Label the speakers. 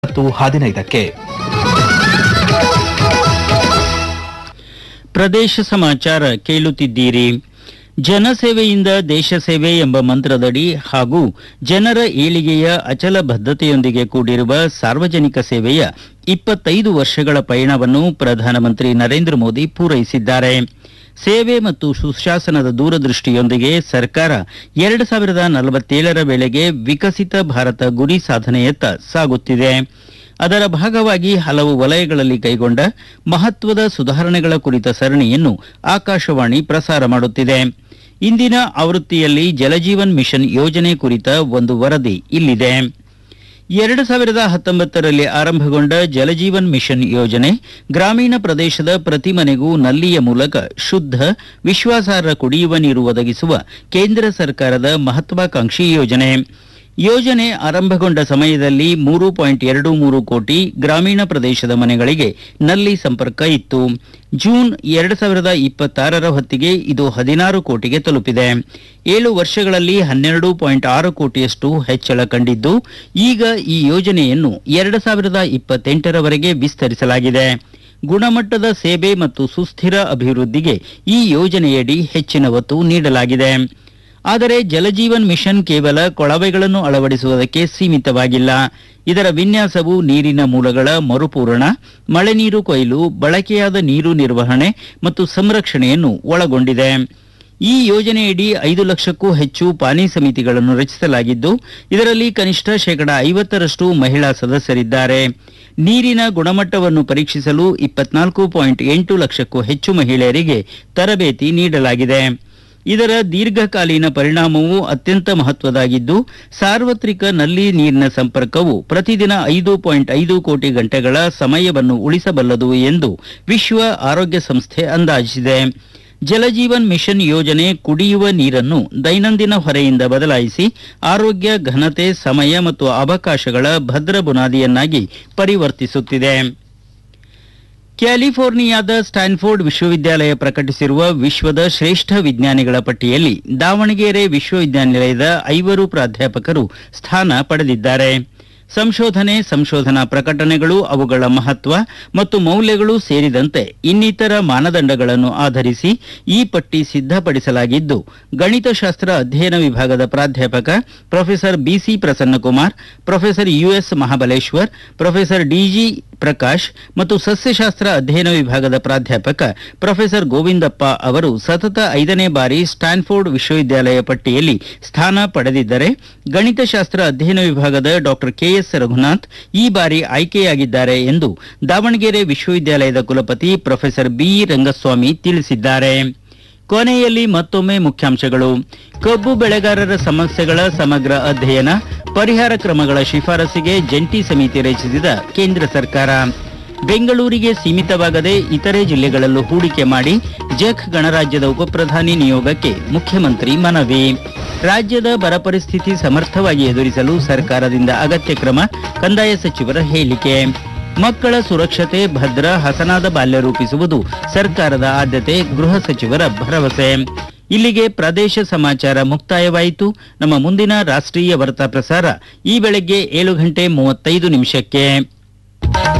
Speaker 1: ಮತ್ತು ಹದಿನೈದಕ್ಕೆ
Speaker 2: ಪ್ರದೇಶ ಸಮಾಚಾರ ಕೇಳುತ್ತಿದ್ದೀರಿ ಜನಸೇವೆಯಿಂದ ದೇಶ ಸೇವೆ ಎಂಬ ಮಂತ್ರದಡಿ ಹಾಗೂ ಜನರ ಏಳಿಗೆಯ ಅಚಲ ಬದ್ಧತೆಯೊಂದಿಗೆ ಕೂಡಿರುವ ಸಾರ್ವಜನಿಕ ಸೇವೆಯ ಇಪ್ಪತ್ತೈದು ವರ್ಷಗಳ ಪಯಣವನ್ನು ಪ್ರಧಾನಮಂತ್ರಿ ನರೇಂದ್ರ ಮೋದಿ ಪೂರೈಸಿದ್ದಾರೆ ಸೇವೆ ಮತ್ತು ಸುಶಾಸನದ ದೂರದೃಷ್ಟಿಯೊಂದಿಗೆ ಸರ್ಕಾರ ಎರಡು ಸಾವಿರದ ನಲವತ್ತೇಳರ ವೇಳೆಗೆ ವಿಕಸಿತ ಭಾರತ ಗುರಿ ಸಾಧನೆಯತ್ತ ಸಾಗುತ್ತಿದೆ ಅದರ ಭಾಗವಾಗಿ ಹಲವು ವಲಯಗಳಲ್ಲಿ ಕೈಗೊಂಡ ಮಹತ್ವದ ಸುಧಾರಣೆಗಳ ಕುರಿತ ಸರಣಿಯನ್ನು ಆಕಾಶವಾಣಿ ಪ್ರಸಾರ ಮಾಡುತ್ತಿದೆ ಇಂದಿನ ಆವೃತ್ತಿಯಲ್ಲಿ ಜಲಜೀವನ್ ಮಿಷನ್ ಯೋಜನೆ ಕುರಿತ ಒಂದು ವರದಿ ಇಲ್ಲಿದೆ ಎರಡು ಸಾವಿರದ ಹತ್ತೊಂಬತ್ತರಲ್ಲಿ ಆರಂಭಗೊಂಡ ಜಲಜೀವನ್ ಮಿಷನ್ ಯೋಜನೆ ಗ್ರಾಮೀಣ ಪ್ರದೇಶದ ಪ್ರತಿ ಮನೆಗೂ ನಲ್ಲಿಯ ಮೂಲಕ ಶುದ್ಧ ವಿಶ್ವಾಸಾರ್ಹ ಕುಡಿಯುವ ನೀರು ಒದಗಿಸುವ ಕೇಂದ್ರ ಸರ್ಕಾರದ ಮಹತ್ವಾಕಾಂಕ್ಷಿ ಯೋಜನೆ ಯೋಜನೆ ಆರಂಭಗೊಂಡ ಸಮಯದಲ್ಲಿ ಮೂರು ಪಾಯಿಂಟ್ ಎರಡು ಮೂರು ಕೋಟಿ ಗ್ರಾಮೀಣ ಪ್ರದೇಶದ ಮನೆಗಳಿಗೆ ನಲ್ಲಿ ಸಂಪರ್ಕ ಇತ್ತು ಜೂನ್ ಎರಡು ಸಾವಿರದ ಇಪ್ಪತ್ತಾರರ ಹೊತ್ತಿಗೆ ಇದು ಹದಿನಾರು ಕೋಟಿಗೆ ತಲುಪಿದೆ ಏಳು ವರ್ಷಗಳಲ್ಲಿ ಹನ್ನೆರಡು ಪಾಯಿಂಟ್ ಆರು ಕೋಟಿಯಷ್ಟು ಹೆಚ್ಚಳ ಕಂಡಿದ್ದು ಈಗ ಈ ಯೋಜನೆಯನ್ನು ಎರಡು ಸಾವಿರದ ಇಪ್ಪತ್ತೆಂಟರವರೆಗೆ ವಿಸ್ತರಿಸಲಾಗಿದೆ ಗುಣಮಟ್ಟದ ಸೇವೆ ಮತ್ತು ಸುಸ್ಥಿರ ಅಭಿವೃದ್ಧಿಗೆ ಈ ಯೋಜನೆಯಡಿ ಹೆಚ್ಚಿನ ಒತ್ತು ನೀಡಲಾಗಿದೆ ಆದರೆ ಜಲಜೀವನ್ ಮಿಷನ್ ಕೇವಲ ಕೊಳವೆಗಳನ್ನು ಅಳವಡಿಸುವುದಕ್ಕೆ ಸೀಮಿತವಾಗಿಲ್ಲ ಇದರ ವಿನ್ಯಾಸವು ನೀರಿನ ಮೂಲಗಳ ಮರುಪೂರಣ ಮಳೆ ನೀರು ಕೊಯ್ಲು ಬಳಕೆಯಾದ ನೀರು ನಿರ್ವಹಣೆ ಮತ್ತು ಸಂರಕ್ಷಣೆಯನ್ನು ಒಳಗೊಂಡಿದೆ ಈ ಯೋಜನೆಯಡಿ ಐದು ಲಕ್ಷಕ್ಕೂ ಹೆಚ್ಚು ಪಾನಿ ಸಮಿತಿಗಳನ್ನು ರಚಿಸಲಾಗಿದ್ದು ಇದರಲ್ಲಿ ಕನಿಷ್ಠ ಶೇಕಡಾ ಐವತ್ತರಷ್ಟು ಮಹಿಳಾ ಸದಸ್ಯರಿದ್ದಾರೆ ನೀರಿನ ಗುಣಮಟ್ಟವನ್ನು ಪರೀಕ್ಷಿಸಲು ಇಪ್ಪತ್ನಾಲ್ಕು ಪಾಯಿಂಟ್ ಎಂಟು ಲಕ್ಷಕ್ಕೂ ಹೆಚ್ಚು ಮಹಿಳೆಯರಿಗೆ ತರಬೇತಿ ನೀಡಲಾಗಿದೆ ಇದರ ದೀರ್ಘಕಾಲೀನ ಪರಿಣಾಮವು ಅತ್ಯಂತ ಮಹತ್ವದಾಗಿದ್ದು ಸಾರ್ವತ್ರಿಕ ನಲ್ಲಿ ನೀರಿನ ಸಂಪರ್ಕವು ಪ್ರತಿದಿನ ಐದು ಪಾಯಿಂಟ್ ಐದು ಕೋಟಿ ಗಂಟೆಗಳ ಸಮಯವನ್ನು ಉಳಿಸಬಲ್ಲದು ಎಂದು ವಿಶ್ವ ಆರೋಗ್ಯ ಸಂಸ್ಥೆ ಅಂದಾಜಿಸಿದೆ ಜಲಜೀವನ್ ಮಿಷನ್ ಯೋಜನೆ ಕುಡಿಯುವ ನೀರನ್ನು ದೈನಂದಿನ ಹೊರೆಯಿಂದ ಬದಲಾಯಿಸಿ ಆರೋಗ್ಯ ಘನತೆ ಸಮಯ ಮತ್ತು ಅವಕಾಶಗಳ ಭದ್ರ ಬುನಾದಿಯನ್ನಾಗಿ ಪರಿವರ್ತಿಸುತ್ತಿದೆ ಕ್ಯಾಲಿಫೋರ್ನಿಯಾದ ಸ್ಟ್ಯಾನ್ಫೋರ್ಡ್ ವಿಶ್ವವಿದ್ಯಾಲಯ ಪ್ರಕಟಿಸಿರುವ ವಿಶ್ವದ ಶ್ರೇಷ್ಠ ವಿಜ್ಞಾನಿಗಳ ಪಟ್ಟಿಯಲ್ಲಿ ದಾವಣಗೆರೆ ವಿಶ್ವವಿದ್ಯಾನಿಲಯದ ಐವರು ಪ್ರಾಧ್ಯಾಪಕರು ಸ್ಥಾನ ಪಡೆದಿದ್ದಾರೆ ಸಂಶೋಧನೆ ಸಂಶೋಧನಾ ಪ್ರಕಟಣೆಗಳು ಅವುಗಳ ಮಹತ್ವ ಮತ್ತು ಮೌಲ್ಯಗಳು ಸೇರಿದಂತೆ ಇನ್ನಿತರ ಮಾನದಂಡಗಳನ್ನು ಆಧರಿಸಿ ಈ ಪಟ್ಟಿ ಸಿದ್ಧಪಡಿಸಲಾಗಿದ್ದು ಗಣಿತಶಾಸ್ತ್ರ ಅಧ್ಯಯನ ವಿಭಾಗದ ಪ್ರಾಧ್ಯಾಪಕ professor BC Prasannakumar professor US Mahabaleshwar professor DG Prakash ಮತ್ತು ಸಸ್ಯಶಾಸ್ತ್ರ ಅಧ್ಯಯನ ವಿಭಾಗದ ಪ್ರಾಧ್ಯಾಪಕ ಪ್ರೊಫೆಸರ್ ಗೋವಿಂದಪ್ಪ ಅವರು ಸತತ ಐದನೇ ಬಾರಿ ಸ್ಟ್ಯಾನ್ಫೋರ್ಡ್ ವಿಶ್ವವಿದ್ಯಾಲಯ ಪಟ್ಟಿಯಲ್ಲಿ ಸ್ಥಾನ ಪಡೆದಿದ್ದರೆ ಗಣಿತಶಾಸ್ತ್ರ ಅಧ್ಯಯನ ವಿಭಾಗದ ಡಾಕ್ಟರ್ ಕೆಎಸ್ ರಘುನಾಥ್ ಈ ಬಾರಿ ಆಯ್ಕೆಯಾಗಿದ್ದಾರೆ ಎಂದು ದಾವಣಗೆರೆ ವಿಶ್ವವಿದ್ಯಾಲಯದ ಕುಲಪತಿ ಪ್ರೊಫೆಸರ್ ಬಿ ರಂಗಸ್ವಾಮಿ ತಿಳಿಸಿದ್ದಾರೆ ಕೊನೆಯಲ್ಲಿ ಮತ್ತೊಮ್ಮೆ ಮುಖ್ಯಾಂಶಗಳು ಕಬ್ಬು ಬೆಳೆಗಾರರ ಸಮಸ್ಯೆಗಳ ಸಮಗ್ರ ಅಧ್ಯಯನ ಪರಿಹಾರ ಕ್ರಮಗಳ ಶಿಫಾರಸಿಗೆ ಜಂಟಿ ಸಮಿತಿ ರಚಿಸಿದ ಕೇಂದ್ರ ಸರ್ಕಾರ ಬೆಂಗಳೂರಿಗೆ ಸೀಮಿತವಾಗದೆ ಇತರೆ ಜಿಲ್ಲೆಗಳಲ್ಲೂ ಹೂಡಿಕೆ ಮಾಡಿ ಜಖ್ ಗಣರಾಜ್ಯದ ಉಪಪ್ರಧಾನಿ ನಿಯೋಗಕ್ಕೆ ಮುಖ್ಯಮಂತ್ರಿ ಮನವಿ ರಾಜ್ಯದ ಬರ ಪರಿಸ್ಥಿತಿ ಸಮರ್ಥವಾಗಿ ಎದುರಿಸಲು ಸರ್ಕಾರದಿಂದ ಅಗತ್ಯ ಕ್ರಮ ಕಂದಾಯ ಸಚಿವರ ಹೇಳಿಕೆ ಮಕ್ಕಳ ಸುರಕ್ಷತೆ ಭದ್ರ ಹಸನಾದ ಬಾಲ್ಯ ರೂಪಿಸುವುದು ಸರ್ಕಾರದ ಆದ್ಯತೆ ಗೃಹ ಸಚಿವರ ಭರವಸೆ ಇಲ್ಲಿಗೆ ಪ್ರದೇಶ ಸಮಾಚಾರ ಮುಕ್ತಾಯವಾಯಿತು ನಮ್ಮ ಮುಂದಿನ ರಾಷ್ಟ್ರೀಯ ವಾರ್ತಾ ಪ್ರಸಾರ ಈ ಬೆಳಗ್ಗೆ ಏಳು ಗಂಟೆ ಮೂವತ್ತೈದು ನಿಮಿಷಕ್ಕೆ